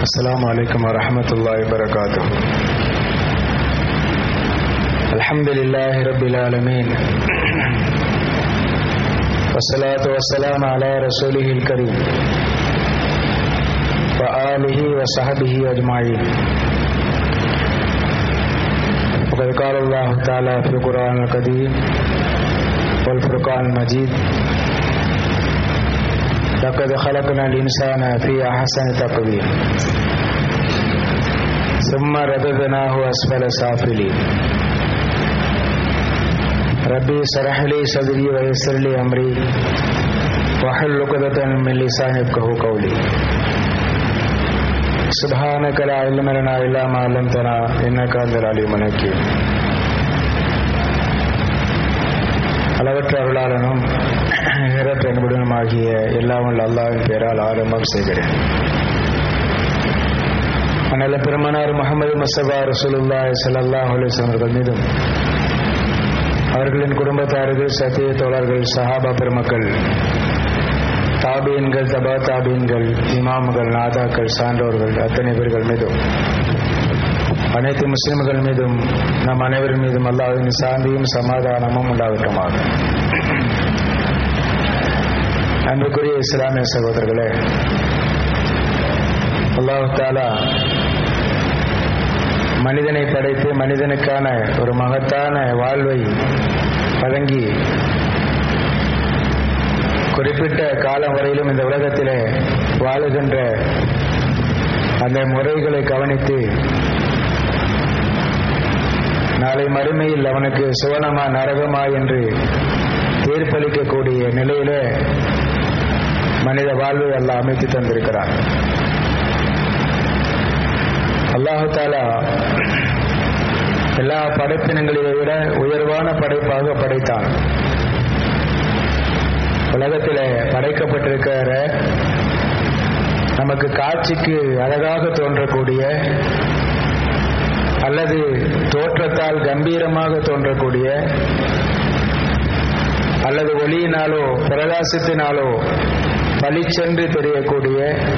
السلام عليكم ورحمة الله وبركاته الحمد لله رب العالمين والصلاة والسلام على رسوله الكريم وآله وصحبه أجمعين وقد قال الله تعالى في القرآن القديم والفرقان المجيد لقد خلقنا الإنسان في أحسن تقويم ثم رددناه أسفل سافلين ربي اشرح لي صدري ويسر لي أمري واحلل عقدة من لساني يفقهوا قولي سبحانك لا علم لنا إلا ما علمتنا إنك أنت العليم الحكيم அளவற்ற அருளாளனும் நிகரற்ற அன்புடனும் ஆகிய எல்லாம் உள்ள அல்லாவின் பெயரால் ஆரம்பம் செய்கிறேன் நல்ல பெருமனார் முகமது மசபா ரசூலுல்லா சல்லாஹ் அலிஸ்லாம் அவர்கள் மீதும் அவர்களின் குடும்பத்தார்கள் சத்திய தோழர்கள் சஹாபா பெருமக்கள் தாபீன்கள் தபா தாபீன்கள் இமாம்கள் நாதாக்கள் சான்றோர்கள் அத்தனை பேர்கள் மீதும் அனைத்து முஸ்லிம்கள் மீதும் நம் அனைவரின் மீதும் அல்லாவின் சாந்தியும் சமாதானமும் உண்டாகட்டுமாக அன்புக்குரிய இஸ்லாமிய சகோதரர்களே அல்லாஹு தாலா மனிதனை படைத்து மனிதனுக்கான ஒரு மகத்தான வாழ்வை வழங்கி குறிப்பிட்ட காலம் வரையிலும் இந்த உலகத்திலே வாழுகின்ற அந்த முறைகளை கவனித்து நாளை மறுமையில் அவனுக்கு சுவனமா நரகமா என்று தீர்ப்பளிக்கக்கூடிய நிலையில மனித வாழ்வை அல்ல அமைத்து தந்திருக்கிறான் அல்லாஹு தாலா எல்லா படைப்பினங்களை விட உயர்வான படைப்பாக படைத்தான் உலகத்தில் படைக்கப்பட்டிருக்கிற நமக்கு காட்சிக்கு அழகாக தோன்றக்கூடிய அல்லது தோற்றத்தால் கம்பீரமாக தோன்றக்கூடிய அல்லது ஒளியினாலோ பிரகாசத்தினாலோ பளிச்சென்று தெரியக்கூடிய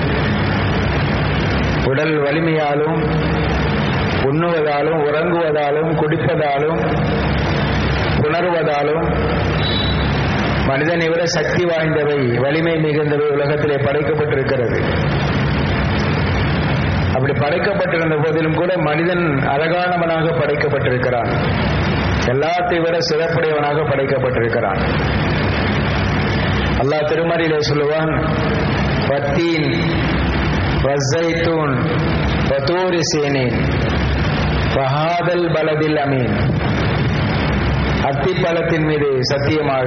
உடல் வலிமையாலும் உண்ணுவதாலும் உறங்குவதாலும் குடிப்பதாலும் உணர்வதாலும் மனிதனை விட சக்தி வாய்ந்தவை வலிமை மிகுந்தவை உலகத்திலே படைக்கப்பட்டிருக்கிறது அப்படி படைக்கப்பட்டிருந்த போதிலும் கூட மனிதன் அழகானவனாக படைக்கப்பட்டிருக்கிறான் எல்லாத்தை விட சிறப்புடையவனாக படைக்கப்பட்டிருக்கிறான் அல்லாஹ் திருமறையிலே சொல்லுவான் பத்தீன் வசைத்தூன் பத்தூரி சேனேன் வஹாதல் பலதில் அமீன் அத்திப்பழத்தின் மீது சத்தியமாக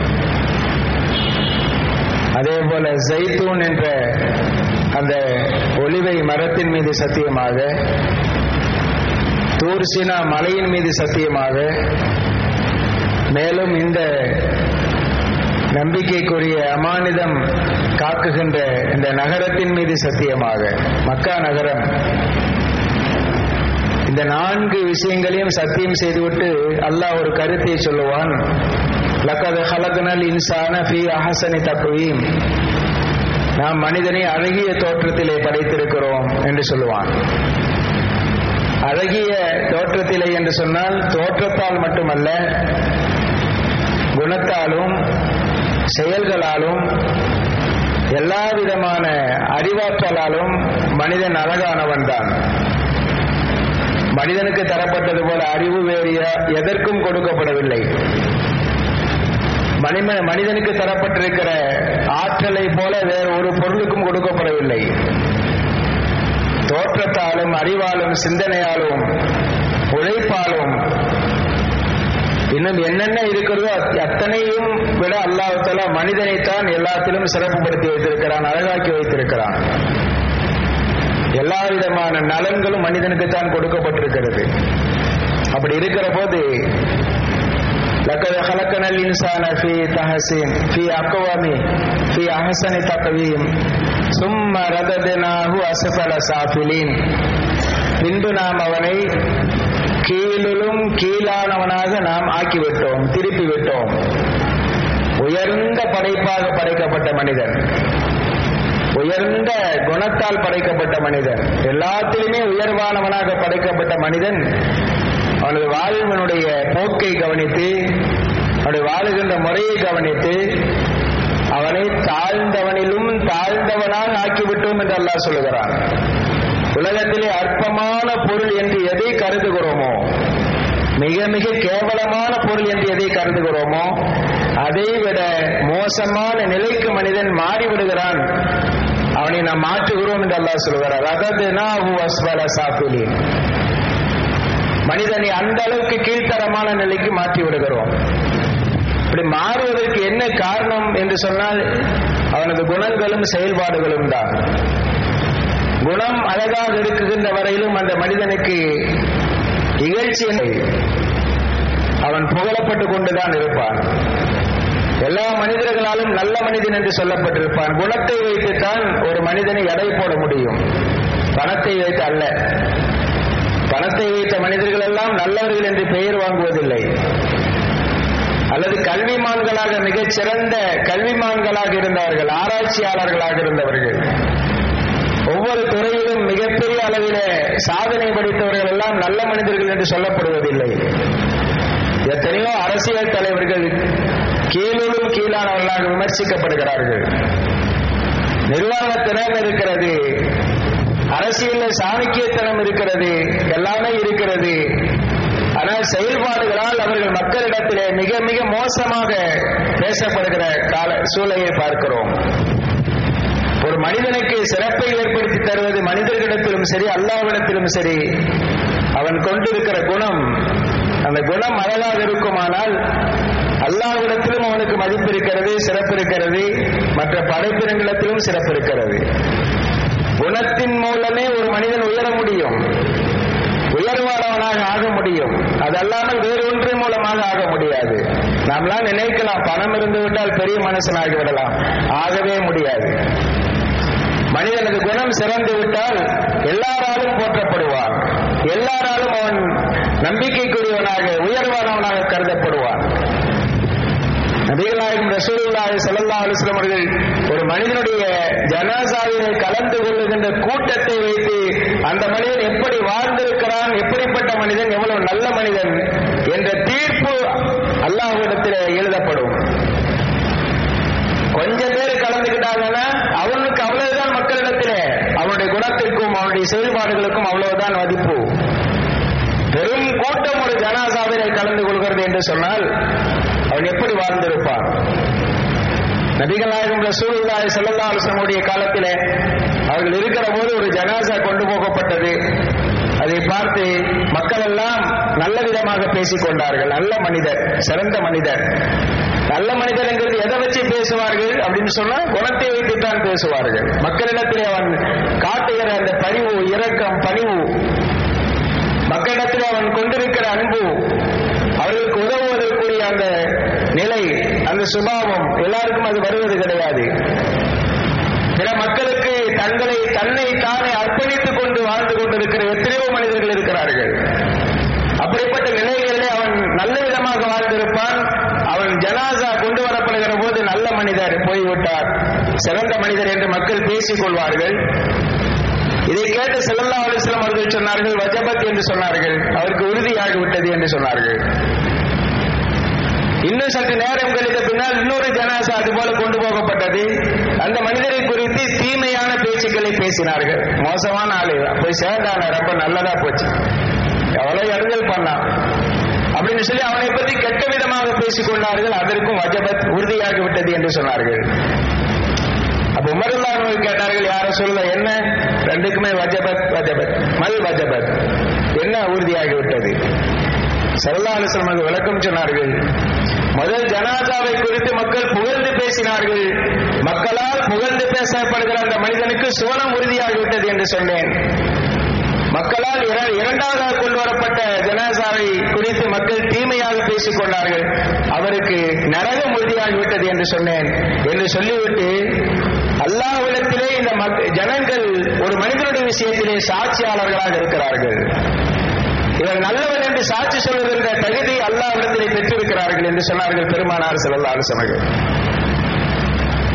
அதே போல ஜெய்தூன் என்ற அந்த ஒளிவை மரத்தின் மீது சத்தியமாக தூர்சினா மலையின் மீது சத்தியமாக மேலும் இந்த நம்பிக்கைக்குரிய அமானிதம் காக்குகின்ற இந்த நகரத்தின் மீது சத்தியமாக மக்கா நகரம் இந்த நான்கு விஷயங்களையும் சத்தியம் செய்துவிட்டு அல்லாஹ் ஒரு கருத்தை சொல்லுவான் லக்கது ஹலகனல் இன்சான ஃபி அஹசனி தக்குவீம் நாம் மனிதனை அழகிய தோற்றத்திலே படைத்திருக்கிறோம் என்று சொல்லுவான் அழகிய தோற்றத்திலே என்று சொன்னால் தோற்றத்தால் மட்டுமல்ல குணத்தாலும் செயல்களாலும் எல்லா விதமான அறிவாற்றலாலும் மனிதன் அழகானவன் தான் மனிதனுக்கு தரப்பட்டது போல அறிவு வேறு எதற்கும் கொடுக்கப்படவில்லை மனிதனுக்கு தரப்பட்டிருக்கிற ஆற்றலை போல வேறு ஒரு பொருளுக்கும் கொடுக்கப்படவில்லை தோற்றத்தாலும் அறிவாலும் சிந்தனையாலும் உழைப்பாலும் இன்னும் என்னென்ன இருக்கிறதோ அத்தனையும் விட அல்லாஹால மனிதனைத்தான் எல்லாத்திலும் சிறப்புப்படுத்தி வைத்திருக்கிறான் அழகாக்கி வைத்திருக்கிறான் எல்லா விதமான நலன்களும் மனிதனுக்கு தான் கொடுக்கப்பட்டிருக்கிறது அப்படி இருக்கிற போது لقد خلقنا الإنسان في تحسين في أقوام في أحسن تقويم ثم رددناه أسفل سافلين பின்பு நாம் அவனை கீழிலும் கீழானவனாக நாம் ஆக்கிவிட்டோம் திருப்பி விட்டோம் உயர்ந்த படைப்பாக படைக்கப்பட்ட மனிதன் உயர்ந்த குணத்தால் படைக்கப்பட்ட மனிதன் எல்லாத்திலுமே உயர்வானவனாக படைக்கப்பட்ட மனிதன் அவனது வாழ்வினுடைய போக்கை கவனித்து அவனுடைய வாழுகின்ற முறையை கவனித்து அவனை தாழ்ந்தவனிலும் தாழ்ந்தவனாக ஆக்கிவிட்டோம் என்று அல்லாஹ் சொல்லுகிறான் உலகத்திலே அற்பமான பொருள் என்று எதை கருதுகிறோமோ மிக மிக கேவலமான பொருள் என்று எதை கருதுகிறோமோ அதை விட மோசமான நிலைக்கு மனிதன் மாறிவிடுகிறான் அவனை நாம் மாற்றுகிறோம் என்று அல்லாஹ் சொல்கிறார் அதாவது நாஹு அஸ்வல சாப்பிலி மனிதனை அந்த அளவுக்கு கீழ்த்தரமான நிலைக்கு மாற்றி விடுகிறோம் இப்படி மாறுவதற்கு என்ன காரணம் என்று சொன்னால் அவனது குணங்களும் செயல்பாடுகளும் தான் குணம் அழகாக இருக்குகின்ற வரையிலும் அந்த மனிதனுக்கு இகழ்ச்சி அவன் புகழப்பட்டு கொண்டுதான் இருப்பான் எல்லா மனிதர்களாலும் நல்ல மனிதன் என்று சொல்லப்பட்டிருப்பான் குணத்தை வைத்துத்தான் ஒரு மனிதனை எடை போட முடியும் பணத்தை வைத்து அல்ல பணத்தை வைத்த மனிதர்கள் எல்லாம் நல்லவர்கள் என்று பெயர் வாங்குவதில்லை அல்லது கல்விமான்களாக மிகச் சிறந்த கல்விமான்களாக இருந்தவர்கள் ஆராய்ச்சியாளர்களாக இருந்தவர்கள் ஒவ்வொரு துறையிலும் மிகப்பெரிய அளவிலே சாதனை படித்தவர்கள் எல்லாம் நல்ல மனிதர்கள் என்று சொல்லப்படுவதில்லை எத்தனையோ அரசியல் தலைவர்கள் கீழும் கீழானவர்களாக விமர்சிக்கப்படுகிறார்கள் நிர்வாகத்தினம் இருக்கிறது அரசியல் சாணக்கியத்தனம் இருக்கிறது எல்லாமே இருக்கிறது ஆனால் செயல்பாடுகளால் அவர்கள் மக்களிடத்திலே மிக மிக மோசமாக பேசப்படுகிற கால சூழலை பார்க்கிறோம் ஒரு மனிதனுக்கு சிறப்பை ஏற்படுத்தி தருவது மனிதர்களிடத்திலும் சரி அல்லாவிடத்திலும் சரி அவன் கொண்டிருக்கிற குணம் அந்த குணம் அழகாக இருக்குமானால் அல்லாவிடத்திலும் அவனுக்கு மதிப்பு இருக்கிறது சிறப்பு இருக்கிறது மற்ற படைப்பினங்களிடத்திலும் சிறப்பு இருக்கிறது குணத்தின் மூலமே ஒரு மனிதன் உயர முடியும் உயர்வானவனாக ஆக முடியும் அதல்லாமல் வேறு ஒன்றின் மூலமாக ஆக முடியாது நாம்லாம் நினைக்கலாம் பணம் இருந்து விட்டால் பெரிய மனுஷனாகி விடலாம் ஆகவே முடியாது மனிதனது குணம் சிறந்து விட்டால் எல்லாராலும் போற்றப்படுவான் எல்லாராலும் அவன் நம்பிக்கைக்குரியவனாக உயர்வானவனாக கருதப்படுவான் நபிகளாயும் ரசூலுல்லாஹி ஸல்லல்லாஹு அலைஹி வஸல்லம் அவர்கள் ஒரு மனிதனுடைய ஜனாசாவினை கலந்து கொள்ளுகின்ற கூட்டத்தை வைத்து அந்த மனிதன் எப்படி வாழ்ந்திருக்கிறான் எப்படிப்பட்ட மனிதன் எவ்வளவு நல்ல மனிதன் என்ற தீர்ப்பு அல்லாஹ்விடத்தில் எழுதப்படும் கொஞ்சம் பேர் கலந்துக்கிட்டாங்கன்னா அவனுக்கு அவ்வளவுதான் மக்களிடத்திலே அவனுடைய குணத்திற்கும் அவனுடைய செயல்பாடுகளுக்கும் அவ்வளவுதான் மதிப்பு பெரும் கூட்டம் ஒரு ஜனாசாவினை கலந்து கொள்கிறது என்று சொன்னால் அவன் எப்படி வாழ்ந்திருப்பான் நபிகள் நாயகம் ரசூலுல்லாஹி ஸல்லல்லாஹு அலைஹி வஸல்லம் காலத்திலே அவர்கள் இருக்கிற போது ஒரு ஜனாசா கொண்டு போகப்பட்டது அதை பார்த்து மக்கள் எல்லாம் நல்ல விதமாக பேசிக் கொண்டார்கள் நல்ல மனிதர் சிறந்த மனிதர் நல்ல மனிதர் என்கிறது எதை வச்சு பேசுவார்கள் அப்படின்னு சொன்னா குணத்தை வைத்துத்தான் பேசுவார்கள் மக்களிடத்திலே அவன் காட்டுகிற அந்த பரிவு இரக்கம் பணிவு மக்களிடத்தில் அவன் கொண்டிருக்கிற அன்பு அவர்களுக்கு உதவுவதற்குரிய அந்த நிலை அந்த சுபாவம் எல்லாருக்கும் அது வருவது கிடையாது பிற மக்களுக்கு தங்களை தன்னை தானே அர்ப்பணித்துக் கொண்டு வாழ்ந்து கொண்டிருக்கிற எத்தனையோ மனிதர்கள் இருக்கிறார்கள் அப்படிப்பட்ட நிலைகளிலே அவன் நல்ல விதமாக வாழ்ந்திருப்பான் அவன் ஜனாசா கொண்டு வரப்படுகிற போது நல்ல மனிதர் போய்விட்டார் சிறந்த மனிதர் என்று மக்கள் பேசிக் கொள்வார்கள் இதை கேட்டு செல்லல்லா அலிஸ்லாம் அவர்கள் சொன்னார்கள் வஜபத் என்று சொன்னார்கள் அவருக்கு உறுதியாகி விட்டது என்று சொன்னார்கள் இன்னும் சற்று நேரம் கழித்த பின்னால் இன்னொரு ஜனாசா அது போல கொண்டு போகப்பட்டது அந்த மனிதரை குறித்து தீமையான பேச்சுக்களை பேசினார்கள் மோசமான ஆளு போய் சேர்ந்தான ரொம்ப நல்லதா போச்சு எவ்வளவு அறிதல் பண்ணான் அப்படின்னு சொல்லி அவனை பற்றி கெட்ட விதமாக பேசிக் கொண்டார்கள் அதற்கும் வஜபத் உறுதியாகி விட்டது என்று சொன்னார்கள் அப்ப உமருல்லாஹ் கேட்டார்கள் யார சொல்ல என்ன ரெண்டுக்குமே வஜபத் வஜபத் மல் வஜபத் என்ன உறுதியாகி விட்டது சல்லா அலிஸ்லாம் விளக்கம் சொன்னார்கள் முதல் ஜனாதாவை குறித்து மக்கள் புகழ்ந்து பேசினார்கள் மக்களால் புகழ்ந்து பேசப்படுகிற அந்த மனிதனுக்கு சுவனம் உறுதியாகிவிட்டது என்று சொன்னேன் மக்களால் இரண்டாவதாக கொண்டு வரப்பட்ட ஜனாசாவை குறித்து மக்கள் தீமையாக பேசிக் கொண்டார்கள் அவருக்கு நரகம் உறுதியாகிவிட்டது என்று சொன்னேன் என்று சொல்லிவிட்டு அல்லாஹ்விடத்திலே இந்த ஜனங்கள் ஒரு மனிதனுடைய விஷயத்திலே சாட்சியாளர்களாக இருக்கிறார்கள் இவர் நல்லவன் என்று சாட்சி சொல்லுகின்ற தகுதி அல்லாவிடத்திலே பெற்றிருக்கிறார்கள் என்று சொன்னார்கள் பெருமானார் செல்லல்லா அலுவலர்கள்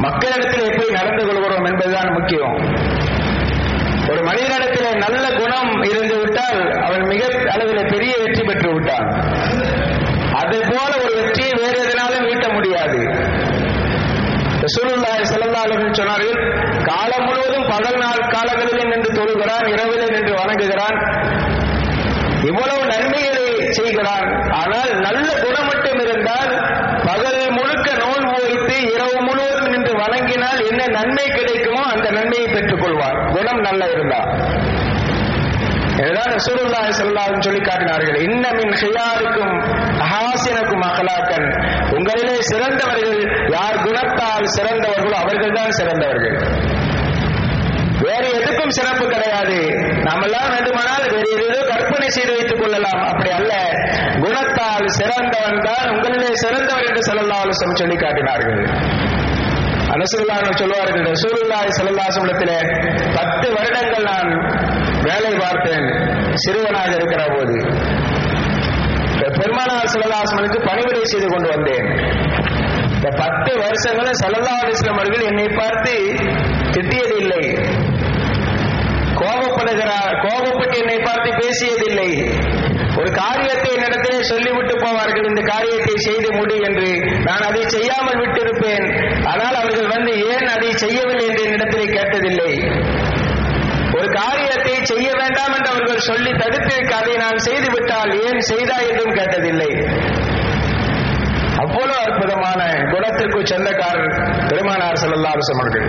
மக்களிடத்தில் எப்படி நடந்து கொள்கிறோம் என்பதுதான் முக்கியம் ஒரு மனிதனிடத்திலே நல்ல குணம் இருந்து விட்டால் அவன் மிக அளவில் பெரிய வெற்றி பெற்று விட்டான் அதை போல ஒரு வெற்றியை வேறு எதனாலும் ஈட்ட முடியாது ரசூலுல்லாஹி ஸல்லல்லாஹு அலைஹி வஸல்லம் சொன்னார்கள் காலம் முழுவதும் பகல் நாள் காலங்களிலே நின்று தொழுகிறான் இரவிலே நின்று வணங்குகிறான் இவ்வளவு நன்மைகளை செய்கிறான் ஆனால் நல்ல குணம் மட்டும் இருந்தால் பகல் முழுக்க நோல் வைத்து இரவு முழுவதும் நின்று வணங்கினால் என்ன நன்மை கிடைக்குமோ அந்த நன்மையை பெற்றுக் கொள்வார் குணம் நல்ல இருந்தால் இதுதான் ரசூலுல்லாஹி ஸல்லல்லாஹு சொல்லி காட்டினார்கள் இன்ன மின் ஹியாருக்கும் அஹாசினக்கும் அகலாக்கன் உங்களிலே சிறந்தவர்கள் யார் குணத்தால் சிறந்தவர்களோ அவர்கள்தான் சிறந்தவர்கள் வேறு எதுக்கும் சிறப்பு கிடையாது நாமெல்லாம் வேண்டுமானால் வேறு ஏதோ கற்பனை செய்து வைத்துக் கொள்ளலாம் அப்படி அல்ல குணத்தால் சிறந்தவன் தான் உங்களிலே சிறந்தவர் என்று செல்லல்லாலும் சொல்லி காட்டினார்கள் அனசுல்லான்னு சொல்லுவார்கள் ரசூலுல்லாஹி ஸல்லல்லாஹு பத்து வருடங்கள் நான் வேலை பார்த்தேன் சிறுவனாக இருக்கிற போது பெருமானார் செல்லல்லாசமனுக்கு பணிவிடை செய்து கொண்டு வந்தேன் இந்த பத்து வருஷங்களும் சல்லல்லா அலிஸ்லாம் அவர்கள் என்னை பார்த்து திட்டியதில்லை கோபப்படுகிறார் கோபப்பட்டு என்னை பார்த்து பேசியதில்லை ஒரு காரியத்தை என்னிடத்திலே சொல்லிவிட்டு போவார்கள் இந்த காரியத்தை செய்து முடி என்று நான் அதை செய்யாமல் விட்டிருப்பேன் ஆனால் அவர்கள் வந்து ஏன் அதை செய்யவில்லை என்று என்னிடத்திலே கேட்டதில்லை ஒரு காரியத்தை செய்ய வேண்டாம் என்று அவர்கள் சொல்லி தடுத்து அதை நான் செய்து விட்டால் ஏன் செய்தா என்றும் கேட்டதில்லை அவ்வளவு அற்புதமான குணத்திற்கு சொந்தக்காரர் பெருமானார் செல்லல்லாரசம் அவர்கள்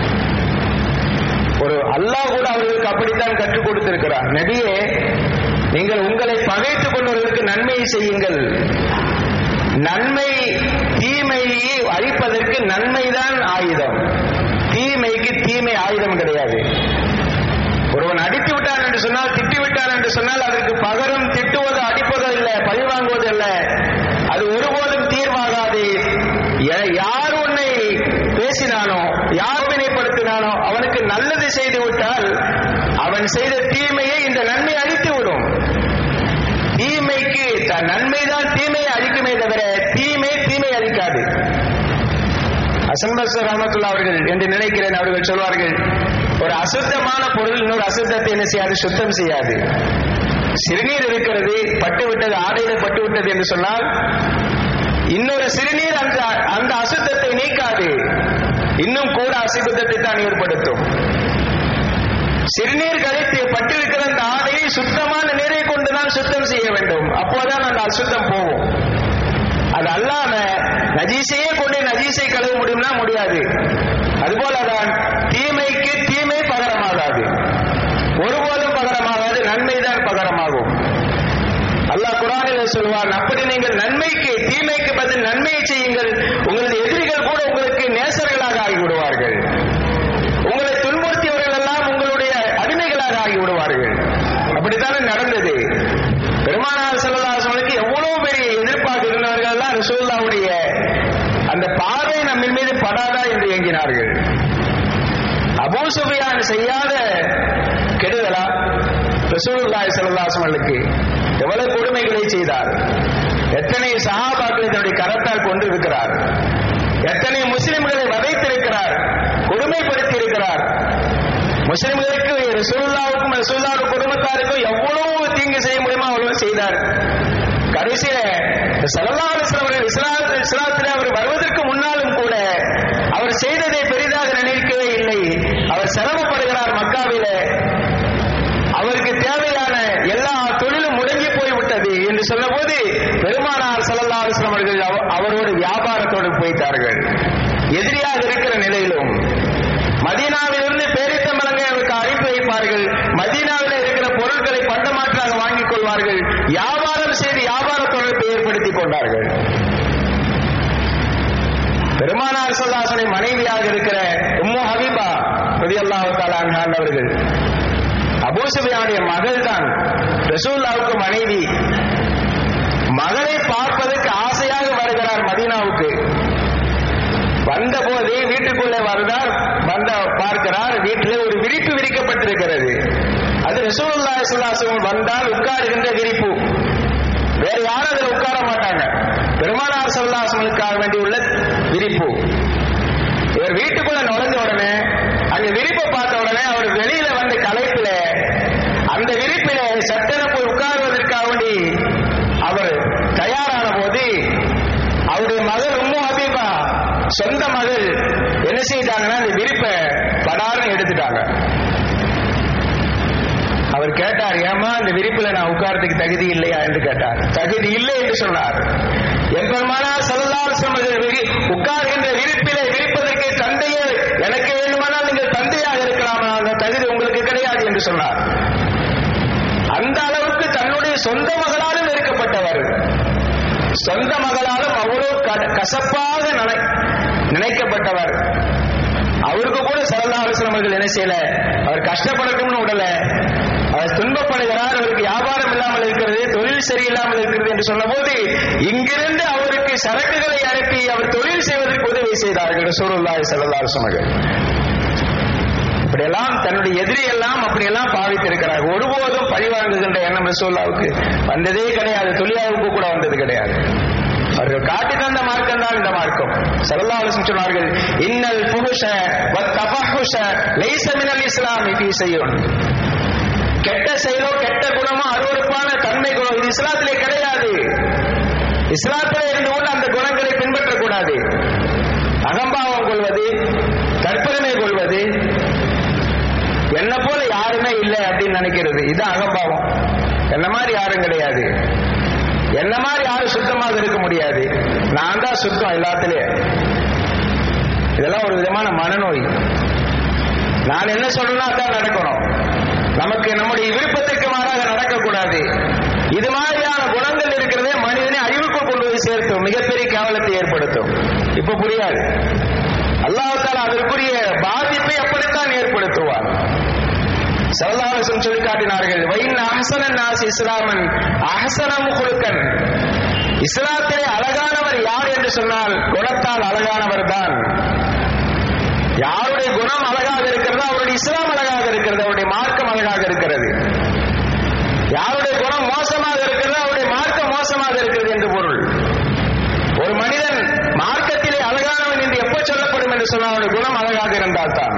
ஒரு அல்லாஹ் கூட அவர்களுக்கு அப்படித்தான் கற்றுக் கொடுத்திருக்கிறார் நபியே நீங்கள் உங்களை பகைத்துக் கொண்டவர்களுக்கு நன்மையை செய்யுங்கள் நன்மை தீமையை அழிப்பதற்கு நன்மைதான் ஆயுதம் தீமைக்கு தீமை ஆயுதம் கிடையாது ஒருவன் அடித்து விட்டான் என்று சொன்னால் திட்டி விட்டான் என்று சொன்னால் அதற்கு பகரம் திட்டுவதோ அடிப்பதோ இல்லை பழி வாங்குவதோ இல்லை அது ஒருபோதும் தீர்வாகாது யார் உன்னை பேசினானோ யார் வினைப்படுத்தினானோ அவனுக்கு நல்லது செய்து விட்டால் அவன் செய்த தீமையை இந்த நன்மை அழித்து விடும் தீமைக்கு நன்மைதான் தீமையை அழிக்குமே தவிர தீமை தீமை அழிக்காது அசன்பர் ரஹமத்துல்லா அவர்கள் என்று நினைக்கிறேன் அவர்கள் சொல்வார்கள் ஒரு அசுத்தமான பொருள் இன்னொரு அசுத்தத்தை என்ன செய்யாது சுத்தம் செய்யாது சிறுநீர் இருக்கிறது பட்டு விட்டது ஆடையில பட்டு விட்டது என்று சொன்னால் இன்னொரு சிறுநீர் அந்த அந்த அசுத்தத்தை நீக்காது இன்னும் கூட அசுத்தத்தை தான் ஏற்படுத்தும் சிறுநீர் கழித்து பட்டிருக்கிற அந்த ஆடையை சுத்தமான நீரை கொண்டுதான் சுத்தம் செய்ய வேண்டும் அப்போதான் அந்த அசுத்தம் போகும் அது அல்லாம நஜீசையே கொண்டு நஜீசை கழுவ முடியும்னா முடியாது அதுபோலதான் தீமைக்கு தீமை பகரமாகாது ஒருபோதும் பகரமாகாது நன்மைதான் பகரமாகும் அல்லாஹ் குரானில் சொல்வான் அப்படி நீங்கள் நன்மைக்கு தீமைக்கு பதில் நன்மையை செய்யுங்கள் உங்களது எதிரிகள் கூட உங்களுக்கு நேசர்களாக ஆகிவிடுவார்கள் உங்களை துன்புறுத்தியவர்கள் எல்லாம் உங்களுடைய அடிமைகளாக ஆகிவிடுவார்கள் அப்படித்தானே நடந்தது பெருமானார் செல்லதாசனுக்கு எவ்வளவு பெரிய எதிர்ப்பாக இருந்தவர்கள் எல்லாம் ரசூல்லாவுடைய அந்த பார்வை நம்ம மீது படாதா என்று இயங்கினார்கள் அபூ சுஃபியான் செய்யாத கெடுதலா ரசூலுல்லாஹி ஸல்லல்லாஹு அலைஹி எவ்வளவு கொடுமைகளை செய்தார் எத்தனை சஹாபாக்களை தன்னுடைய கரத்தால் கொண்டு இருக்கிறார் எத்தனை முஸ்லிம்களை வதைத்திருக்கிறார் கொடுமைப்படுத்தி இருக்கிறார் முஸ்லிம்களுக்கு ரசூல்லாவுக்கும் ரசூல்லாவுடைய குடும்பத்தாருக்கும் எவ்வளவு தீங்கு செய்ய முடியுமோ அவ்வளவு செய்தார் கடைசியில சலல்லாஸ்லாம் அவர்கள் இஸ்லாம் இஸ்லாத்தில் அவர் வருவதற்கு முன்னாலும் கூட அவர் செய்ததை பெரிதாக நினைக்கவே இல்லை அவர் சிரமப்படுகிறார் மக்காவில அவருக்கு தேவையான எல்லா தொழிலும் முடங்கி போய்விட்டது என்று சொன்னபோது பெருமானார் சல்லல்லா அலுவலம் அவர்கள் அவரோடு வியாபாரத்தோடு போய்த்தார்கள் எதிரியாக இருக்கிற நிலையிலும் மதீனாவிலிருந்து பேரித்த மலங்கை அவருக்கு அனுப்பி வைப்பார்கள் மதீனாவில் இருக்கிற பொருட்களை பண்டமாற்றாக வாங்கிக் கொள்வார்கள் வியாபாரம் செய்து வியாபார தொடர்பை ஏற்படுத்திக் கொண்டார்கள் பெருமானார் சொல்லாசனை மனைவியாக இருக்கிற உம்மு ஹபீபா ரதியல்லாஹு தாலான் அவர்கள் அபூசுபியானுடைய மகள் தான் ரசூல்லாவுக்கு மனைவி மகளை பார்ப்பதற்கு ஆசையாக வருகிறார் மதீனாவுக்கு வந்த போதே வீட்டுக்குள்ளே வருதார் வந்த பார்க்கிறார் வீட்டிலே ஒரு விரிப்பு விரிக்கப்பட்டிருக்கிறது அது ரசூல்லா சுல்லாசம் வந்தால் உட்காருகின்ற விரிப்பு வேற யாரும் அதில் உட்கார மாட்டாங்க பெருமானார் சல்லாசனுக்காக வேண்டி உள்ள விரிப்பு ரசூலுல்லாஹி ஸல்லல்லாஹு அலைஹி வஸல்லம் வந்தால் உட்காருகின்ற விரிப்பு வேற யாரும் அதில் உட்கார மாட்டாங்க பெருமானார் சல்லாசனுக்காக வேண்டி உள்ள விரிப்பு வேற யாரும் அதில் உட்கார மாட்டாங்க பெருமானார் சல்லாசனுக்காக வேண்டி உள்ள விரிப்பு இவர் வீட்டுக்குள்ள நுழைஞ்ச உடனே அங்க விரிப்பை பார்த்த உடனே அவர் வெளியில வந்து கலைப்பில அந்த விரிப்பில சட்டென போய் உட்காருவதற்காக வேண்டி அவர் தயாரான போது அவருடைய மகள் உம்மு ஹபீபா சொந்த மகள் என்ன செய்தாங்கன்னா அந்த விரிப்பை படாருன்னு எடுத்துட்டாங்க அவர் கேட்டார் ஏமா இந்த விரிப்புல நான் உட்கார்றதுக்கு தகுதி இல்லையா என்று கேட்டார் தகுதி இல்லை என்று சொன்னார் எம்பெருமானா செல்லாசம் உட்கார்கின்ற விரிப்பிலே விரிப்பதற்கு தந்தையே எனக்கு வேண்டுமானால் நீங்கள் தந்தையாக இருக்கலாம் அந்த தகுதி உங்களுக்கு கிடையாது என்று சொன்னார் அந்த அளவுக்கு தன்னுடைய சொந்த மகளாலும் இருக்கப்பட்டவர் சொந்த மகளாலும் அவ்வளவு க- கசப்பாக நினை- நினைக்கப்பட்டவர் அவருக்கு கூட சரதாலோசனம் அவர்கள் என்ன செய்யல அவர் கஷ்டப்படட்டும்னு விடல அவர் துன்பப்படுகிறார் அவருக்கு வியாபாரம் இல்லாமல் இருக்கிறது தொழில் சரியில்லாமல் இருக்கிறது என்று சொன்னபோது இங்கிருந்து அவருக்கு சரக்குகளை அனுப்பி அவர் தொழில் செய்வதற்கு உதவி செய்தார்கள் ரசூலுல்லாஹி ஸல்லல்லாஹு அலைஹி வஸல்லம் இப்படியெல்லாம் தன்னுடைய எதிரி எல்லாம் அப்படியெல்லாம் பாவித்திருக்கிறார் ஒருபோதும் பழிவாங்குகின்ற எண்ணம் ரசூல்லாவுக்கு வந்ததே கிடையாது தொழிலாவுக்கு கூட வந்தது கிடையாது அவர்கள் காட்டி தந்த மார்க்கம் தான் இந்த மார்க்கம் சல்லல்லாஹு சொன்னார்கள் இன்னல் புருஷ வத் தபஹுஷ லைஸ மினல் இஸ்லாமி ஃபீ ஷைஉன் கெட்ட செயலோ கெட்ட குணமோ அருவருப்பான தன்மை குணம் இது இஸ்லாத்திலே கிடையாது இஸ்லாத்திலே இருந்து கொண்டு அந்த குணங்களை பின்பற்றக்கூடாது அகம்பாவம் கொள்வது தற்பெருமை கொள்வது என்ன போல யாருமே இல்லை அப்படின்னு நினைக்கிறது இது அகம்பாவம் என்ன மாதிரி யாரும் கிடையாது என்ன மாதிரி யாரும் சுத்தமாக இருக்க முடியாது நான் தான் சுத்தம் எல்லாத்துலயும் இதெல்லாம் ஒரு விதமான மனநோய் நான் என்ன சொல்றேன்னா அதான் நடக்கணும் நமக்கு நம்முடைய விருப்பத்திற்கு மாறாக நடக்கக்கூடாது இது மாதிரியான குணங்கள் இருக்கிறதே மனிதனை அழிவுக்குள் கொண்டு போய் சேர்த்தும் மிகப்பெரிய கேவலத்தை ஏற்படுத்தும் இப்ப புரியாது அல்லாஹால அதற்குரிய பாதிப்பை அப்படித்தான் ஏற்படுத்துவார் சரதாரசம் சொல்லி காட்டினார்கள் வைன் அஹசனன் நாஸ் இஸ்லாமன் அஹசனம் குழுக்கன் இஸ்லாத்திலே அழகானவர் யார் என்று சொன்னால் குணத்தால் அழகானவர் தான் யாருடைய குணம் அழகாக இருக்கிறதோ அவருடைய இஸ்லாம் அழகாக இருக்கிறது அவருடைய மார்க்கம் அழகாக இருக்கிறது யாருடைய குணம் மோசமாக இருக்கிறதோ அவருடைய மார்க்கம் மோசமாக இருக்கிறது என்று பொருள் ஒரு மனிதன் மார்க்கத்திலே அழகானவன் என்று எப்போ சொல்லப்படும் என்று சொன்னால் அவருடைய குணம் அழகாக இருந்தால் தான்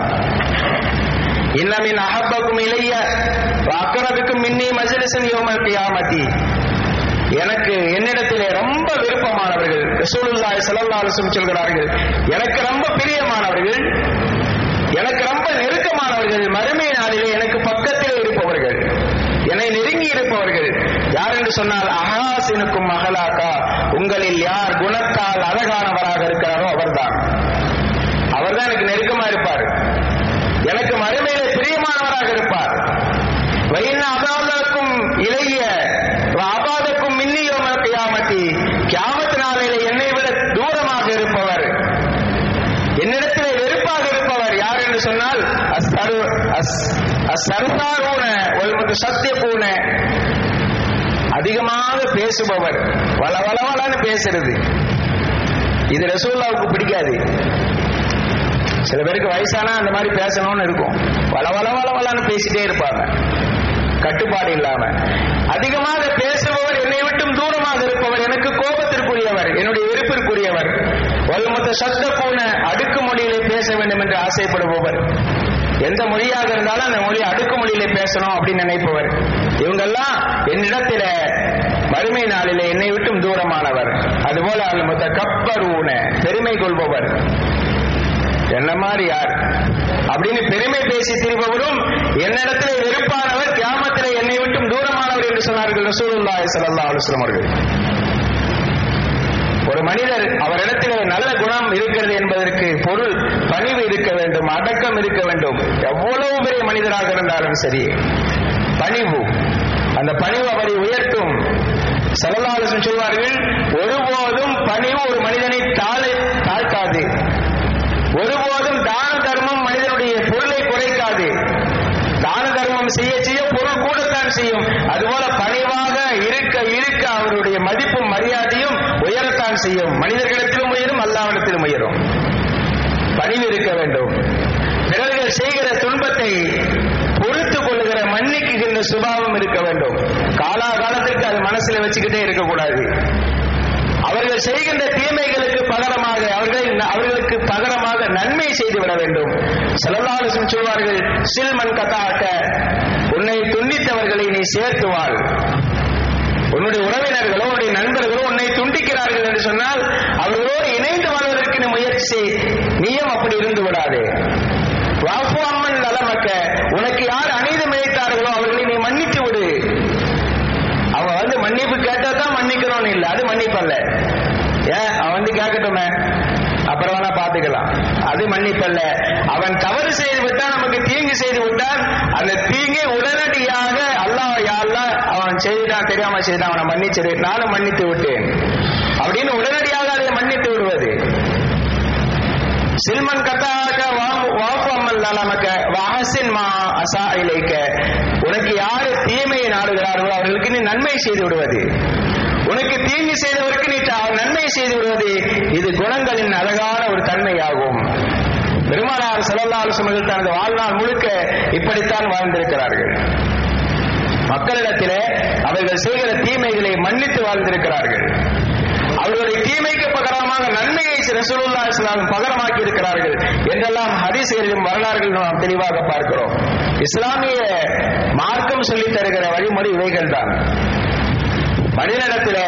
இன்னமின் அஹப்பக்கும் இளைய அக்கரவுக்கும் மின்னி மஜலிசன் யோமல் கியாமதி எனக்கு என்னிடத்திலே ரொம்ப விருப்பமானவர்கள் ரசூலுல்லாஹி ஸல்லல்லாஹு அலைஹி வஸல்லம் சொல்கிறார்கள் எனக்கு ரொம்ப பிரியமானவர்கள் எனக்கு ரொம்ப நெருக்கமானவர்கள் மறுமை நாளிலே எனக்கு பக்கத்திலே இருப்பவர்கள் என்னை நெருங்கி இருப்பவர்கள் யார் என்று சொன்னால் அஹாசினுக்கும் மகளாக்கா உங்களில் யார் குணத்தால் அழகானவராக இருக்கிறாரோ அவர்தான் அவர்தான் எனக்கு நெருக்கமா இருப்பார் எனக்கு மறுமையிலே பிரியமானவராக இருப்பார் வைன அபாதக்கும் இளைய அபாதக்கும் மின்னியோம கியாமத்தி கியாமத்து நாளிலே என்னை விட தூரமாக இருப்பவர் என்னிடத்திலே வெறுப்பாக இருப்பவர் யார் என்று சொன்னால் அஸ்ஸரு அஸ் அஸ்ஸர்தாரூன ஒல்முத்து சத்திய பூன அதிகமாக பேசுபவர் வள வள வளன்னு பேசுறது இது ரசூல்லாவுக்கு பிடிக்காது சில பேருக்கு வயசானா அந்த மாதிரி பேசணும்னு இருக்கும் வள வள வள வளன்னு பேசிட்டே இருப்பாங்க கட்டுப்பாடு இல்லாம அதிகமாக பேசுபவர் என்னை விட்டும் தூரமாக இருப்பவர் எனக்கு கோபத்திற்குரியவர் என்னுடைய வெறுப்பிற்குரியவர் வல்முத்த சத்த பூன அடுக்கு மொழியிலே பேச வேண்டும் என்று ஆசைப்படுபவர் எந்த மொழியாக இருந்தாலும் அந்த மொழி அடுக்கு மொழியிலே பேசணும் அப்படின்னு நினைப்பவர் இவங்கெல்லாம் என்னிடத்தில வறுமை நாளிலே என்னை விட்டும் தூரமானவர் அதுபோல அல் முத்த கப்பரூன பெருமை கொள்பவர் என்ன மாதிரி யார் அப்படின்னு பெருமை பேசி திரிபவரும் என்னிடத்திலே வெறுப்பானவர் கியாமத்திலே என்னை விட்டும் தூரமானவர் என்று சொன்னார்கள் ரசூலுல்லாஹி ஸல்லல்லாஹு அலைஹி வஸல்லம் அவர்கள் ஒரு மனிதர் அவரிடத்திலே நல்ல குணம் இருக்கிறது என்பதற்கு பொருள் பணிவு இருக்க வேண்டும் அடக்கம் இருக்க வேண்டும் எவ்வளவு பெரிய மனிதராக இருந்தாலும் சரி பணிவு அந்த பணிவு அவரை உயர்த்தும் செலவாலோசன் சொல்வார்கள் ஒருபோதும் பணிவு ஒரு மனிதனை தாழை தாழ்த்தாது ஒருபோதும் தான தர்மம் மனிதனுடைய பொருளை குறைக்காது தான தர்மம் செய்ய செய்ய பொருள் கூடத்தான் செய்யும் அதுபோல பணிவாக இருக்க இருக்க அவருடைய மதிப்பும் மரியாதையும் உயரத்தான் செய்யும் மனிதர்களிடத்திலும் உயரும் அல்லாவிடத்திலும் உயரும் பணிவு இருக்க வேண்டும் பிறர்கள் செய்கிற துன்பத்தை பொறுத்து கொள்ளுகிற மன்னிக்குகின்ற சுபாவம் இருக்க வேண்டும் காலாகாலத்திற்கு அது மனசுல வச்சுக்கிட்டே இருக்கக்கூடாது அவர்கள் செய்கின்ற தீமைகளுக்கு பகரமாக அவர்கள் அவர்களுக்கு பகரமாக நன்மை செய்து விட வேண்டும் செலவாலோசனை சொல்வார்கள் சில்மன் கதாக்க உன்னை துண்டித்தவர்களை நீ சேர்த்து வாழ் உன்னுடைய உறவினர்களோ உன்னுடைய நண்பர்களோ உன்னை துண்டிக்கிறார்கள் என்று சொன்னால் அவர்களோடு இணைந்து வாழ்வதற்கு நீ முயற்சி செய். நீயும் அப்படி இருந்து விடாதே வாஃபு அம்மன் நலமக்க உனக்கு யார் அநீதம் இழைத்தார்களோ அவர்களை நீ மன்னித்து விடு அவன் வந்து மன்னிப்பு கேட்டா தான் மன்னிக்கணும்னு இல்லை அது மன்னிப்பு அல்ல ஏன் அவன் வந்து கேட்கட்டுமே அப்புறம் வேணா பாத்துக்கலாம் அது மன்னிப்பல்ல அவன் தவறு செய்து விட்டான் நமக்கு தீங்கு செய்து விட்டான் அந்த தீங்கை உடனடியாக அல்லாஹ் யா அல்லாஹ் அவன் செய்தான் தெரியாம செய்தான் அவனை மன்னிச்சிரு நானும் மன்னித்து விட்டேன் அப்படின்னு உடனடியாக அதை மன்னித்து விடுவது சில்மன் கத்தாக்க வாஃபு அம்மல் நலமக்க வாஹசின் மா அசா இலைக்க உனக்கு யாரு தீமையை நாடுகிறார்களோ அவர்களுக்கு நீ நன்மை செய்து விடுவது உனக்கு தீங்கு செய்தவருக்கு நீ த- நன்மை செய்து விடுவது இது குணங்களின் அழகான ஒரு தன்மையாகும் பெருமானார் செல்லல்லால் சுமதில் தனது வாழ்நாள் முழுக்க இப்படித்தான் வாழ்ந்திருக்கிறார்கள் மக்களிடத்திலே அவர்கள் செய்கிற தீமைகளை மன்னித்து வாழ்ந்திருக்கிறார்கள் அவர்களுடைய தீமைக்கு பகரமாக நன்மையை ரசூலுல்லா இஸ்லாம் பகரமாக்கி இருக்கிறார்கள் என்றெல்லாம் ஹதீசுகளிலும் வரலாறுகளிலும் நாம் தெளிவாக பார்க்கிறோம் இஸ்லாமிய மார்க்கம் சொல்லித் தருகிற வழிமுறை இவைகள் தான் மனிதனிடத்திலே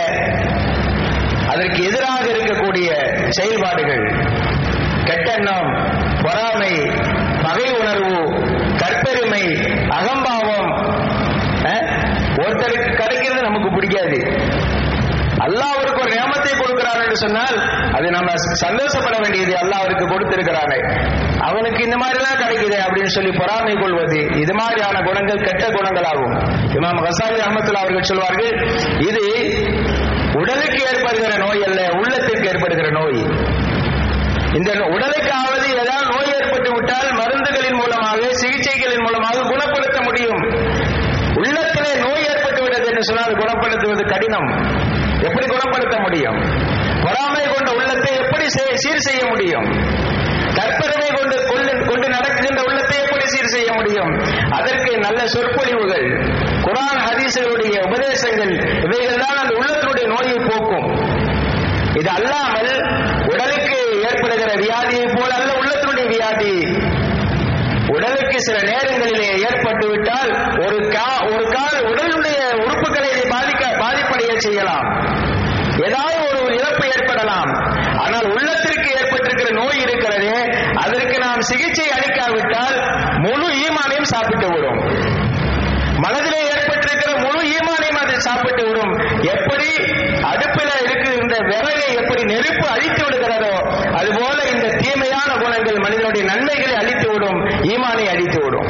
அதற்கு எதிராக இருக்கக்கூடிய செயல்பாடுகள் கெட்டெண்ணம் பொறாமை பகை உணர்வு கற்பெருமை அகம்பாவம் அஹ், ஒருத்தருக்கு கிடைக்கிறது நமக்கு பிடிக்காது அல்லாஹ் அவருக்கு ஒரு நியமத்தை கொடுக்கிறான் என்று சொன்னால் அது நம்ம சந்தோஷப்பட வேண்டியது அல்லாஹ் அவருக்கு கொடுத்திருக்கிறானே அவனுக்கு இந்த மாதிரி எல்லாம் கிடைக்குது அப்படின்னு சொல்லி பொறாமை கொள்வது இது மாதிரியான குணங்கள் கெட்ட குணங்களாகும் இமாம் ஹசாலி அஹமத்துல்லா அவர்கள் சொல்வார்கள் இது உடலுக்கு ஏற்படுகிற நோய் அல்ல உள்ளத்திற்கு ஏற்படுகிற நோய் இந்த உடலுக்காவது ஏதாவது நோய் ஏற்பட்டு விட்டால் மருந்துகளின் மூலமாக சிகிச்சைகளின் மூலமாக குணப்படுத்த முடியும் உள்ளத்திலே நோய் ஏற்பட்டு விட்டது என்று சொன்னால் குணப்படுத்துவது கடினம் எப்படி குணப்படுத்த முடியும் பொறாமை கொண்ட உள்ளத்தை எப்படி செய்- சீர் செய்ய முடியும் கற்பனை கொண்டு கொண்டு கொண்டு நடக்கின்ற உள்ளத்தை எப்படி சீர் செய்ய முடியும் அதற்கு நல்ல சொற்பொழிவுகள் குரான் ஹதீசுகளுடைய உபதேசங்கள் இவைகள் தான் அந்த உள்ளத்தினுடைய நோயை போக்கும் இது அல்லாமல் உடலுக்கு ஏற்படுகிற வியாதியை போல அல்ல உள்ளத்தினுடைய வியாதி உடலுக்கு சில நேரங்களிலே ஏற்பட்டு விட்டால் ஒரு கா ஒரு கால் உடலுடைய உறுப்புகளை இது பாதிக்க பாதிப்படைய செய்யலாம் ஏதாவது ஒரு ஒரு இழப்பு ஏற்படலாம் ஆனால் உள்ளத்திற்கு ஏற்பட்டிருக்கிற நோய் இருக்கிறதே அதற்கு நாம் சிகிச்சை அளிக்காவிட்டால் முழு ஈமானையும் சாப்பிட்டு விடும் மனதிலே ஏற்பட்டிருக்கிற முழு ஈமானையும் அது சாப்பிட்டு விடும் எப்படி அடுப்பில் இருக்கின்ற விறகை எப்படி நெருப்பு அழித்து விடுகிறதோ அதுபோல இந்த தீமையான குணங்கள் மனிதனுடைய நன்மைகளை அழித்து விடும் ஈமானை அழித்து விடும்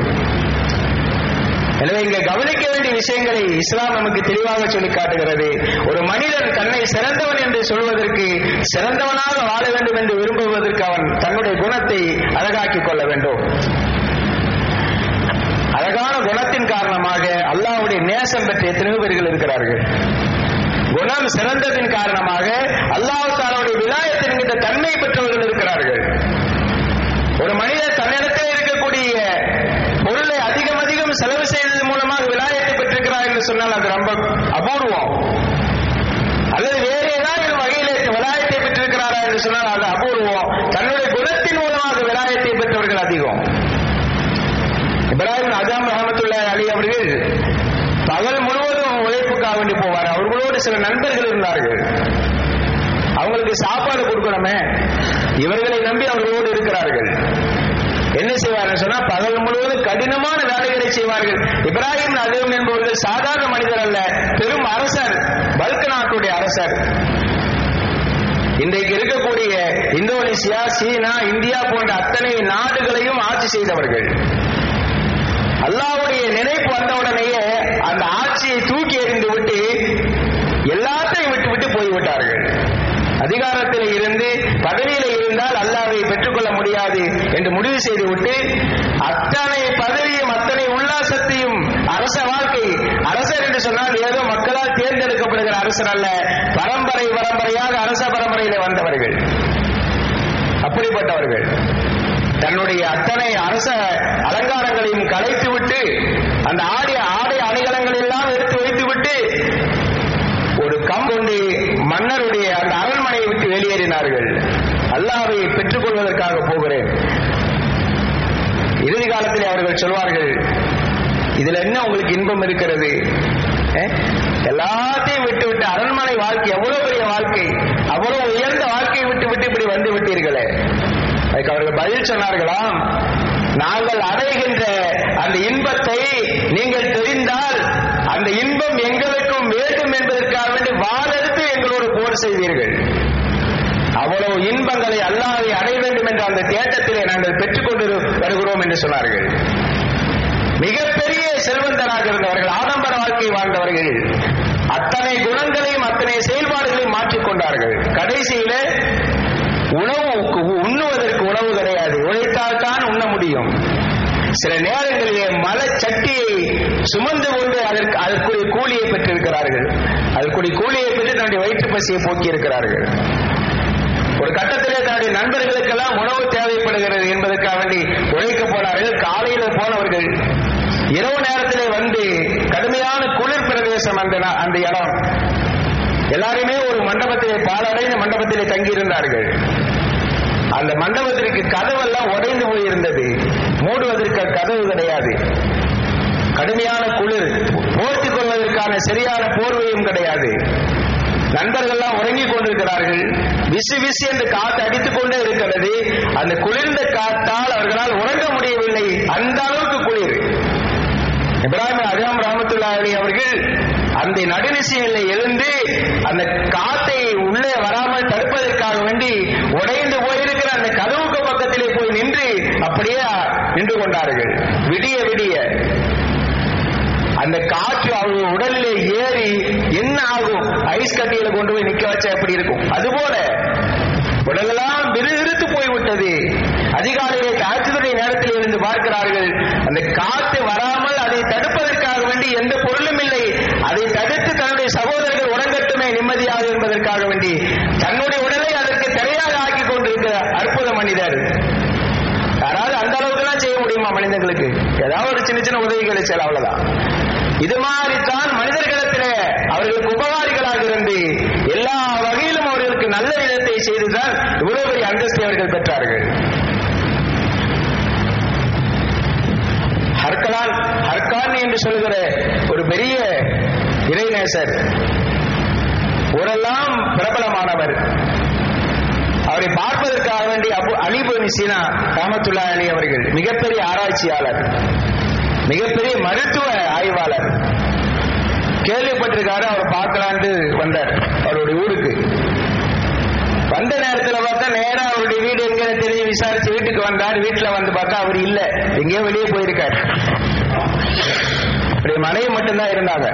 எனவே இங்க கவனிக்க வேண்டிய விஷயங்களை இஸ்லாம் நமக்கு தெளிவாக சொல்லி காட்டுகிறது ஒரு மனிதன் தன்னை சிறந்தவன் என்று சொல்வதற்கு சிறந்தவனாக வாழ வேண்டும் என்று விரும்புவதற்கு அவன் தன்னுடைய குணத்தை அழகாக்கிக் கொள்ள வேண்டும் அழகான குணத்தின் காரணமாக அல்லாஹ்வுடைய நேசம் பெற்ற எத்தனையோ பேர்கள் இருக்கிறார்கள் குணம் சிறந்ததின் காரணமாக அல்லாஹ் தாலாவுடைய விலாயத்தின் என்கின்ற தன்மை பெற்றவர்கள் இருக்கிறார்கள் ஒரு மனிதர் தன்னிடத்தில் இருக்கக்கூடிய பொருளை அதிகம் அதிகம் செலவு செய்ததன் மூலமாக விலாயத்தை பெற்றிருக்கிறார் என்று சொன்னால் அது ரொம்ப அபூர்வம் அல்லது வேறு ஏதாவது ஒரு வகையில் விலாயத்தை பெற்றிருக்கிறாரா என்று சொன்னால் அது அபூர்வம் தன்னுடைய குணத்தின் மூலமாக விலாயத்தை பெற்றவர்கள் அதிகம் இப்ராஹிம் அஜாம் ரஹமத்துல்லா அலி அவர்கள் பகல் முழுவதும் உழைப்புக்காக வேண்டி போவார் அவர்களோடு சில நண்பர்கள் இருந்தார்கள் அவங்களுக்கு சாப்பாடு கொடுக்கணுமே இவர்களை நம்பி அவர்களோடு இருக்கிறார்கள் என்ன செய்வார்கள் சொன்னா பகல் முழுவதும் கடினமான வேலைகளை செய்வார்கள் இப்ராஹிம் அதுவும் என்பவர்கள் சாதாரண மனிதர் அல்ல பெரும் அரசர் பல்க் நாட்டுடைய அரசர் இன்றைக்கு இருக்கக்கூடிய இந்தோனேசியா சீனா இந்தியா போன்ற அத்தனை நாடுகளையும் ஆட்சி செய்தவர்கள் அல்லாஹ்வுடைய நினைப்பு வந்தவுடனேயே அந்த ஆட்சியை தூக்கி எறிந்து விட்டு எல்லாத்தையும் விட்டு விட்டு போய்விட்டார்கள் அதிகாரத்தில் இருந்து பதவியில இருந்தால் அல்லாவை பெற்றுக்கொள்ள முடியாது என்று முடிவு செய்துவிட்டு அத்தனை பதவியும் அத்தனை உல்லாசத்தையும் அரச வாழ்க்கை அரசர் என்று சொன்னால் ஏதோ மக்களால் தேர்ந்தெடுக்கப்படுகிற அரசர் அல்ல பரம்பரை பரம்பரையாக அரச பரம்பரையில வந்தவர்கள் அப்படிப்பட்டவர்கள் தன்னுடைய அத்தனை அரச அலங்காரங்களையும் கலைத்து விட்டு அந்த ஆடிய ஆடை அணிகலங்கள் எல்லாம் எடுத்து வைத்து விட்டு ஒரு கம்பொண்டு மன்னருடைய அந்த அரண்மனையை விட்டு வெளியேறினார்கள் அல்லாவை பெற்றுக்கொள்வதற்காக போகிறேன் இறுதி காலத்தில் அவர்கள் சொல்வார்கள் இதுல என்ன உங்களுக்கு இன்பம் இருக்கிறது அஹ்? எல்லாத்தையும் விட்டு விட்டு அரண்மனை வாழ்க்கை எவ்வளவு பெரிய வாழ்க்கை அவ்வளவு உயர்ந்த வாழ்க்கையை விட்டு விட்டு இப்படி வந்து விட்டீர்களே அதுக்கு அவர்கள் பதில் சொன்னார்களாம் நாங்கள் அடைகின்ற அந்த இன்பத்தை நீங்கள் தெரிந்தால் அந்த இன்பம் எங்களுக்கும் வேண்டும் என்பதற்காக வேண்டி வாழெடுத்து எங்களோடு போர் செய்வீர்கள் அவ்வளவு இன்பங்களை அல்லாவை அடைய வேண்டும் என்ற அந்த தேட்டத்திலே நாங்கள் பெற்றுக்கொண்டு வருகிறோம் என்று சொன்னார்கள் மிகப்பெரிய செல்வந்தராக இருந்தவர்கள் ஆடம்பர வாழ்க்கை வாழ்ந்தவர்கள் அத்தனை குணங்களையும் அத்தனை செயல்பாடுகளையும் மாற்றிக்கொண்டார்கள் கடைசியில உணவு உண்ணுவதற்கு உணவு கிடையாது உழைத்தால் தான் உண்ண முடியும் சில நேரங்களிலே மலச்சட்டியை சுமந்து கொண்டு அதற்கு அதற்குரிய கூலியை பெற்றிருக்கிறார்கள் அதற்குரிய கூலியை பெற்று தன்னுடைய வயிற்று பசியை போக்கி இருக்கிறார்கள் ஒரு கட்டத்திலே தன்னுடைய நண்பர்களுக்கெல்லாம் உணவு தேவைப்படுகிறது என்பதற்காக வேண்டி உழைக்க போனார்கள் காலையில போனவர்கள் இரவு நேரத்திலே வந்து கடுமையான குளிர் பிரதேசம் அந்த நா- அந்த இடம் எல்லாருமே ஒரு மண்டபத்திலே பாலடைந்த மண்டபத்திலே தங்கியிருந்தார்கள் அந்த மண்டபத்திற்கு கதவெல்லாம் உடைந்து போயிருந்தது மூடுவதற்கு கதவு கிடையாது கடுமையான குளிர் போர்த்திக் கொள்வதற்கான சரியான போர்வையும் கிடையாது நண்பர்கள்லாம் உறங்கிக் கொண்டிருக்கிறார்கள் விசு விசு என்று காத்து அடித்துக் கொண்டே இருக்கிறது அந்த குளிர்ந்த காத்தால் அவர்களால் உறங்க முடியவில்லை அந்த அளவுக்கு குளிர் இப்ராஹிம் அஜாம் ரஹமத்துல்லா அலி அவர்கள் அந்த நடுநிசையில எழுந்து அந்த காத்தை உள்ளே வராமல் தடுப்பதற்காக வேண்டி உடைந்து போயிருக்கிற அந்த கதவுக்கு பக்கத்திலே போய் நின்று அப்படியே நின்று கொண்டார்கள் விடிய விடிய அந்த காற்று அவர்கள் உடலிலே ஏறி என்ன ஆகும் ஐஸ் கட்டியில கொண்டு போய் நிக்க வச்சா எப்படி இருக்கும் அதுபோல உடலெல்லாம் விறுவிறுத்து போய்விட்டது அதிகாலையிலே காற்றுடைய நேரத்தில் இருந்து பார்க்கிறார்கள் அந்த காற்று வராமல் அதை தடுப்பதற்காக வேண்டி எந்த பொருளும் இல்லை அதை தடுத்து தன்னுடைய சகோதரர்கள் உறங்கட்டுமே நிம்மதியாக என்பதற்காக வேண்டி தன்னுடைய உடலை அதற்கு திரையாக ஆக்கி கொண்டிருக்கிற அற்புத மனிதர் யாராவது அந்த அளவுக்கு செய்ய முடியுமா மனிதர்களுக்கு ஏதாவது ஒரு சின்ன சின்ன உதவிகளை செய்யலாம் அவ்வளவுதான் இது மாதிரித்தான் மனிதர்களிடத்திலே அவர்களுக்கு உபகாரிகளாக இருந்து எல்லா வகையிலும் அவர்களுக்கு நல்ல விதத்தை செய்துதான் இவ்வளவு பெரிய அந்தஸ்தை அவர்கள் பெற்றார்கள் ஹர்கலான் ஹர்கான் என்று சொல்கிற ஒரு பெரிய இறைநேசர் ஊரெல்லாம் பிரபலமானவர் அவரை பார்ப்பதற்காக வேண்டி அபு அலிபுன் சீனா ராமத்துல்லா அலி அவர்கள் மிகப்பெரிய ஆராய்ச்சியாளர் மிகப்பெரிய மருத்துவ ஆய்வாளர் கேள்விப்பட்டிருக்காரு அவர் பார்க்கலான்ட்டு வந்தார் அவருடைய ஊருக்கு வந்த நேரத்துல பார்த்தா நேரா அவருடைய வீடு எங்கன்னு தெரிஞ்சு விசாரிச்சு வீட்டுக்கு வந்தார் வீட்டுல வந்து பார்த்தா அவர் இல்ல எங்கேயோ வெளியே போயிருக்கார் அவருடைய மனைவி மட்டும்தான் இருந்தாங்க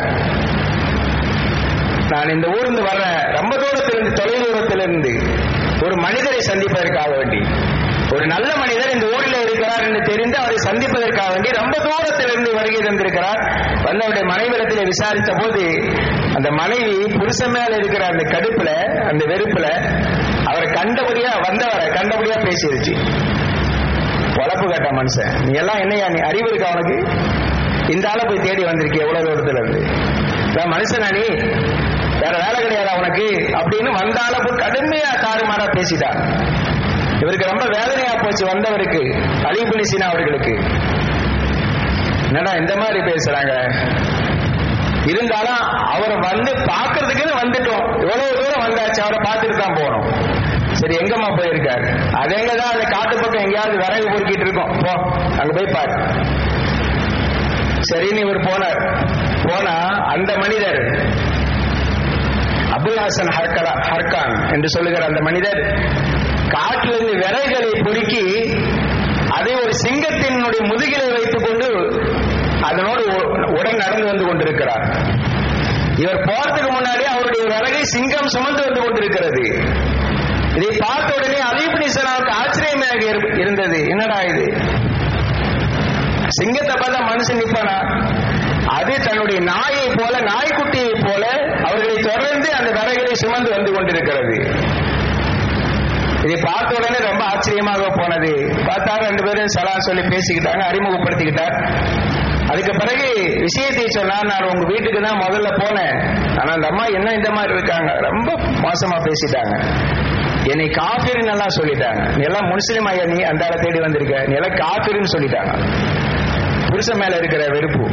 நான் இந்த ஊர்ந்து வர்றேன் ரொம்ப தூரத்திலிருந்து தொலை தூரத்திலிருந்து ஒரு மனிதரை சந்திப்பதற்காக வேண்டி ஒரு நல்ல மனிதர் இந்த ஊரில் இருக்கிறார் என்று தெரிந்து அவரை சந்திப்பதற்காக வேண்டி ரொம்ப தூரத்திலிருந்து வருகை தந்திருக்கிறார் வந்து அவருடைய மனைவிடத்தில் விசாரித்த போது அந்த மனைவி புருஷன் மேல இருக்கிற அந்த கடுப்புல அந்த வெறுப்புல அவரை கண்டபடியா வந்தவரை கண்டபடியா பேசிருச்சு பொழப்பு கட்ட மனுஷன் நீ எல்லாம் என்னையா நீ அறிவு இருக்கா உனக்கு இந்த ஆளை போய் தேடி வந்திருக்கிய எவ்வளவு தூரத்துல இருந்து நான் மனுஷனா நீ வேற வேலை கிடையாதா உனக்கு அப்படின்னு வந்த ஆளை போய் கடுமையா தாறுமாறா பேசிட்டார் இவருக்கு ரொம்ப வேதனையா போச்சு வந்தவருக்கு அலிபுனி சீனா அவர்களுக்கு என்னடா இந்த மாதிரி பேசுறாங்க இருந்தாலும் அவரை வந்து பாக்குறதுக்குன்னு வந்துட்டோம் எவ்வளவு தூரம் வந்தாச்சு அவரை பார்த்துட்டு தான் போனோம் சரி எங்கம்மா போயிருக்காரு அது எங்கதான் அந்த காட்டு பக்கம் எங்கேயாவது விறகு பொறுக்கிட்டு இருக்கோம் போ அங்க போய் பாரு சரின்னு இவர் போனார் போனா அந்த மனிதர் அபுல் ஹாசன் ஹர்கலா ஹர்கான் என்று சொல்லுகிற அந்த மனிதர் காட்டிலிருந்து விறகுகளை பொறுக்கி அதை ஒரு சிங்கத்தினுடைய முதுகிலை வைத்துக் கொண்டு அதனோடு உ- உடன் நடந்து வந்து கொண்டிருக்கிறார் இவர் போறதுக்கு முன்னாடி அவருடைய விறகை சிங்கம் சுமந்து வந்து கொண்டிருக்கிறது இதை பார்த்த உடனே அலீப் நிசனாவுக்கு ஆச்சரியமாக இரு- இருந்தது என்னடா இது சிங்கத்தை பார்த்தா மனுஷன் நிப்பானா அது தன்னுடைய நாயை போல நாய்க்குட்டியை போல அவர்களை தொடர்ந்து அந்த விறகுகளை சுமந்து வந்து கொண்டிருக்கிறது இதை பார்த்த உடனே ரொம்ப ஆச்சரியமாக போனது பார்த்தா ரெண்டு பேரும் சலாம் சொல்லி பேசிக்கிட்டாங்க அறிமுகப்படுத்திக்கிட்டார் அதுக்கு பிறகு விஷயத்தை சொன்னார் நான் உங்க வீட்டுக்கு தான் முதல்ல போனேன் ஆனா அந்த அம்மா என்ன இந்த மாதிரி இருக்காங்க ரொம்ப மோசமா பேசிட்டாங்க என்னை காஃபிர்னு எல்லாம் சொல்லிட்டாங்க நீ எல்லாம் முஸ்லீம் ஐயா நீ அந்த ஆளை தேடி வந்திருக்க நீ எல்லாம் காஃபிர்னு சொல்லிட்டாங்க புருஷன் மேல இருக்கிற வெறுப்பு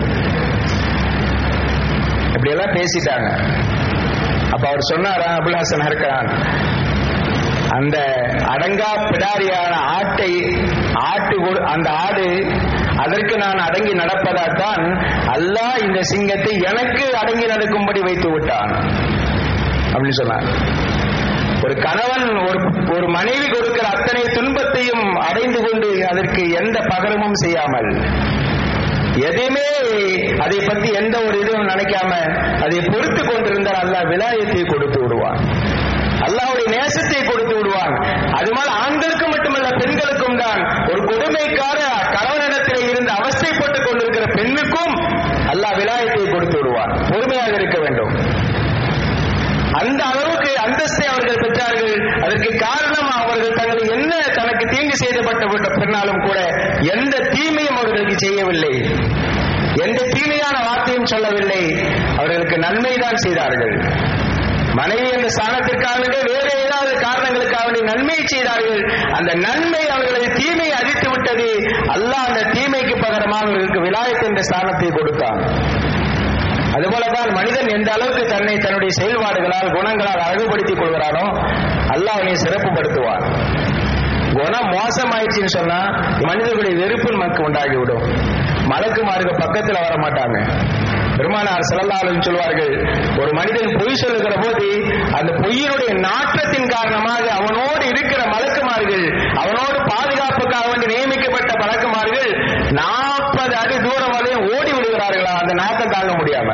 இப்படி எல்லாம் பேசிட்டாங்க அப்ப அவர் சொன்னாரா அபுல் ஹசன் ஹர்கான் அந்த அடங்கா பிடாரியான ஆட்டை ஆட்டு கொடு- அந்த ஆடு அதற்கு நான் அடங்கி நடப்பதாத்தான் அல்லாஹ் இந்த சிங்கத்தை எனக்கு அடங்கி நடக்கும்படி வைத்து விட்டான் அப்படின்னு சொன்னார் ஒரு கணவன் ஒரு ஒரு மனைவி கொடுக்கிற அத்தனை துன்பத்தையும் அடைந்து கொண்டு அதற்கு எந்த பகரமும் செய்யாமல் எதையுமே அதை பத்தி எந்த ஒரு இதுவும் நினைக்காம அதை பொறுத்து கொண்டிருந்தால் அல்லாஹ் விலாயத்தை கொடுத்து விடுவான் அல்லாஹ்வுடைய நேசத்தை கொடுத்து விடுவான் அது மாதிரி ஆண்களுக்கு மட்டுமல்ல பெண்களுக்கும் தான் ஒரு கொடுமைக்கார கணவனிடத்தில் இருந்து அவஸ்தைப்பட்டுக் கொண்டிருக்கிற பெண்ணுக்கும் அல்லாஹ் விலாயத்தை கொடுத்து விடுவான் பொறுமையாக இருக்க வேண்டும் அந்த அளவுக்கு அந்தஸ்தை அவர்கள் பெற்றார்கள் அதற்கு காரணம் அவர்கள் தங்களை என்ன தனக்கு தீங்கு செய்யப்பட்ட பின்னாலும் கூட எந்த தீமையும் அவர்களுக்கு செய்யவில்லை எந்த தீமையான வார்த்தையும் சொல்லவில்லை அவர்களுக்கு நன்மைதான் செய்தார்கள் மனைவி என்ற ஸ்தானத்திற்காக வேறு ஏதாவது காரணங்களுக்காக வேண்டி நன்மையை செய்தார்கள் அந்த நன்மை அவர்களது தீமையை அழித்து விட்டது அல்லாஹ் அந்த தீமைக்கு பகரமாக அவர்களுக்கு விலாயத் என்ற ஸ்தானத்தை கொடுத்தான் அதுபோலதான் மனிதன் எந்த அளவுக்கு தன்னை தன்னுடைய செயல்பாடுகளால் குணங்களால் அழகுபடுத்திக் கொள்கிறானோ அல்லாஹ் அவனை சிறப்புப்படுத்துவான் குணம் மோசமாயிடுச்சுன்னு சொன்னா மனிதர்களுடைய வெறுப்பு நமக்கு உண்டாகிவிடும் மலக்குமாருக்கு பக்கத்துல வர மாட்டாங்க பெருமானார் செல்லல்லாலும் சொல்வார்கள் ஒரு மனிதன் பொய் சொல்லுகிற போது அந்த பொய்யினுடைய நாற்றத்தின் காரணமாக அவனோடு இருக்கிற மலக்குமார்கள் அவனோடு பாதுகாப்புக்காக வேண்டி நியமிக்கப்பட்ட பழக்குமார்கள் நாற்பது அடி தூரம் வரையும் ஓடி விடுகிறார்களா அந்த நாட்டம் தாங்க முடியாம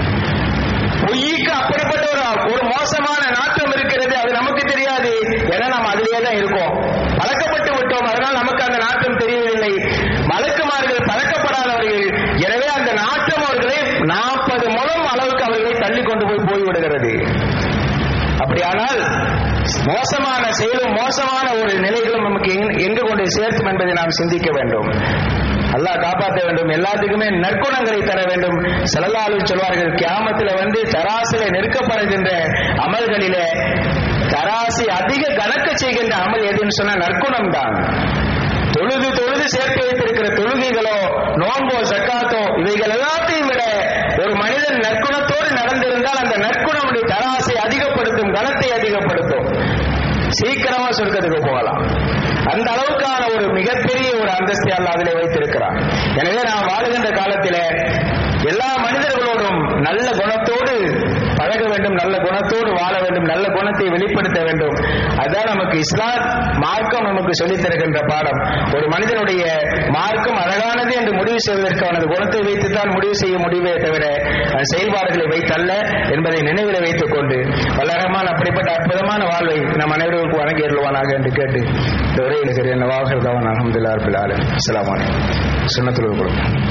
பொய்க்கு அப்படிப்பட்ட ஒரு ஒரு மோசமான நாட்டம் இருக்கிறது அது நமக்கு தெரியாது ஏன்னா நம்ம அதிலேயே தான் இருக்கோம் பழக்கப்பட்டு விட்டோம் அதனால் நமக்கு அந்த நாட்டம் தெரியவில்லை மலக்குமார்கள் பழக்கப்படாதவர்கள் எனவே அந்த நாட்டம் அவர்களை நாற்பது முழம் அளவுக்கு அவர்களை தள்ளி கொண்டு போய் போய்விடுகிறது அப்படியானால் மோசமான செயலும் மோசமான ஒரு நிலைகளும் நமக்கு எங்க- எங்கு கொண்டு சேர்க்கும் என்பதை நாம் சிந்திக்க வேண்டும் அல்லாஹ் காப்பாற்ற வேண்டும் எல்லாத்துக்குமே நற்குணங்களை தர வேண்டும் செல்லல்லாலும் சொல்வார்கள் கியாமத்துல வந்து தராசில நெருக்கப்படுகின்ற அமல்களிலே தராசி அதிக கணக்க செய்கின்ற அமல் எதுன்னு சொன்னா நற்குணம் தான் தொழுது தொழுது சேர்த்து வைத்திருக்கிற தொழுகைகளோ நோன்போ சக்காத்தோ இவைகள் எல்லாத்தையும் விட ஒரு மனிதன் நற்குணத்தோடு நடந்திருந்தால் அந்த நற்குணமுடைய தராசை அதிகப்படுத்தும் கணத்தை அதிகப்படுத்தும் சீக்கிரமா சொர்க்கத்துக்கு போகலாம் அந்த அளவுக்கான ஒரு மிகப்பெரிய ஒரு அந்தஸ்தை அல்ல அதிலே வைத்திருக்கிறான் எனவே நாம் வாழுகின்ற காலத்திலே எல்லா மனிதர்களோடும் நல்ல குணத்தோடு பழக வேண்டும் நல்ல குணத்தோடு வாழ வேண்டும் நல்ல குணத்தை வெளிப்படுத்த வேண்டும் அதுதான் நமக்கு இஸ்லாம் மார்க்கம் நமக்கு சொல்லித் தருகின்ற பாடம் ஒரு மனிதனுடைய மார்க்கம் அழகானது என்று முடிவு செய்வதற்கு அவனது குணத்தை வைத்துத்தான் முடிவு செய்ய முடியுமே தவிர அவன் செயல்பாடுகளை வைத்தல்ல என்பதை நினைவில் வைத்துக் கொண்டு வல்லரமான அப்படிப்பட்ட அற்புதமான வாழ்வை நம் அனைவருக்கும் வழங்கி அருள்வானாக என்று கேட்டு இந்த உரையில் சரி என்ன வாகிறதவன் அஹமதுல்லா அபில் ஆலம் அஸ்லாம் வலைக்கம் சுண்ணத்துல்